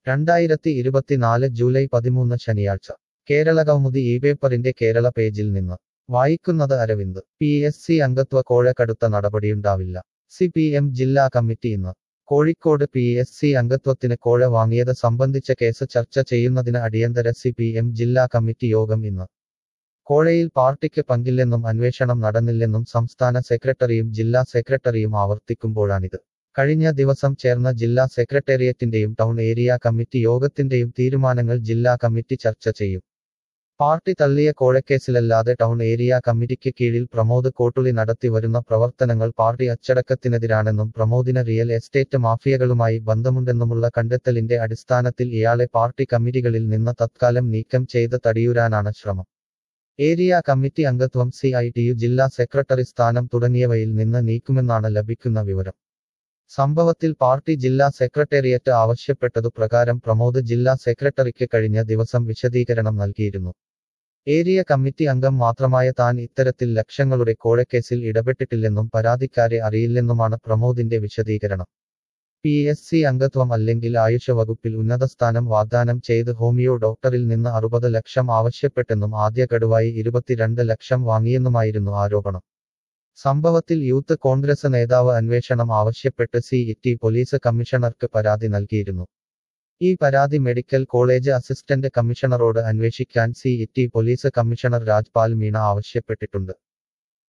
രണ്ടായിരത്തി ഇരുപത്തിനാല് ജൂലൈ പതിമൂന്ന് ശനിയാഴ്ച കേരള കൗമുദി ഈ പേപ്പറിന്റെ കേരള പേജിൽ നിന്ന് വായിക്കുന്നത് അരവിന്ദ് പി എസ് സി അംഗത്വ കോഴ കടുത്ത നടപടിയുണ്ടാവില്ല സി പി എം ജില്ലാ കമ്മിറ്റി ഇന്ന് കോഴിക്കോട് പി എസ് സി അംഗത്വത്തിന് കോഴ വാങ്ങിയത് സംബന്ധിച്ച കേസ് ചർച്ച ചെയ്യുന്നതിന് അടിയന്തര സി പി എം ജില്ലാ കമ്മിറ്റി യോഗം ഇന്ന് കോഴയിൽ പാർട്ടിക്ക് പങ്കില്ലെന്നും അന്വേഷണം നടന്നില്ലെന്നും സംസ്ഥാന സെക്രട്ടറിയും ജില്ലാ സെക്രട്ടറിയും ആവർത്തിക്കുമ്പോഴാണിത് കഴിഞ്ഞ ദിവസം ചേർന്ന ജില്ലാ സെക്രട്ടേറിയറ്റിന്റെയും ടൗൺ ഏരിയ കമ്മിറ്റി യോഗത്തിന്റെയും തീരുമാനങ്ങൾ ജില്ലാ കമ്മിറ്റി ചർച്ച ചെയ്യും പാർട്ടി തള്ളിയ കോഴക്കേസിലല്ലാതെ ടൗൺ ഏരിയ കമ്മിറ്റിക്ക് കീഴിൽ പ്രമോദ് കോട്ടുളി നടത്തി വരുന്ന പ്രവർത്തനങ്ങൾ പാർട്ടി അച്ചടക്കത്തിനെതിരാണെന്നും പ്രമോദിന് റിയൽ എസ്റ്റേറ്റ് മാഫിയകളുമായി ബന്ധമുണ്ടെന്നുമുള്ള കണ്ടെത്തലിന്റെ അടിസ്ഥാനത്തിൽ ഇയാളെ പാർട്ടി കമ്മിറ്റികളിൽ നിന്ന് തത്കാലം നീക്കം ചെയ്ത് തടിയൂരാനാണ് ശ്രമം ഏരിയ കമ്മിറ്റി അംഗത്വം സി ഐ ടി യു ജില്ലാ സെക്രട്ടറി സ്ഥാനം തുടങ്ങിയവയിൽ നിന്ന് നീക്കുമെന്നാണ് ലഭിക്കുന്ന വിവരം സംഭവത്തിൽ പാർട്ടി ജില്ലാ സെക്രട്ടേറിയറ്റ് ആവശ്യപ്പെട്ടതു പ്രകാരം പ്രമോദ് ജില്ലാ സെക്രട്ടറിക്ക് കഴിഞ്ഞ ദിവസം വിശദീകരണം നൽകിയിരുന്നു ഏരിയ കമ്മിറ്റി അംഗം മാത്രമായ താൻ ഇത്തരത്തിൽ ലക്ഷങ്ങളുടെ കോഴക്കേസിൽ ഇടപെട്ടിട്ടില്ലെന്നും പരാതിക്കാരെ അറിയില്ലെന്നുമാണ് പ്രമോദിന്റെ വിശദീകരണം പി എസ് സി അംഗത്വം അല്ലെങ്കിൽ ആയുഷ വകുപ്പിൽ ഉന്നത സ്ഥാനം വാഗ്ദാനം ചെയ്ത് ഹോമിയോ ഡോക്ടറിൽ നിന്ന് അറുപത് ലക്ഷം ആവശ്യപ്പെട്ടെന്നും ആദ്യ ഗഡുവായി ഇരുപത്തിരണ്ട് ലക്ഷം വാങ്ങിയെന്നുമായിരുന്നു ആരോപണം സംഭവത്തിൽ യൂത്ത് കോൺഗ്രസ് നേതാവ് അന്വേഷണം ആവശ്യപ്പെട്ട് സി ഇറ്റി പോലീസ് കമ്മീഷണർക്ക് പരാതി നൽകിയിരുന്നു ഈ പരാതി മെഡിക്കൽ കോളേജ് അസിസ്റ്റന്റ് കമ്മീഷണറോട് അന്വേഷിക്കാൻ city police commissioner Rajpal Meena ആവശ്യപ്പെട്ടിട്ടുണ്ട്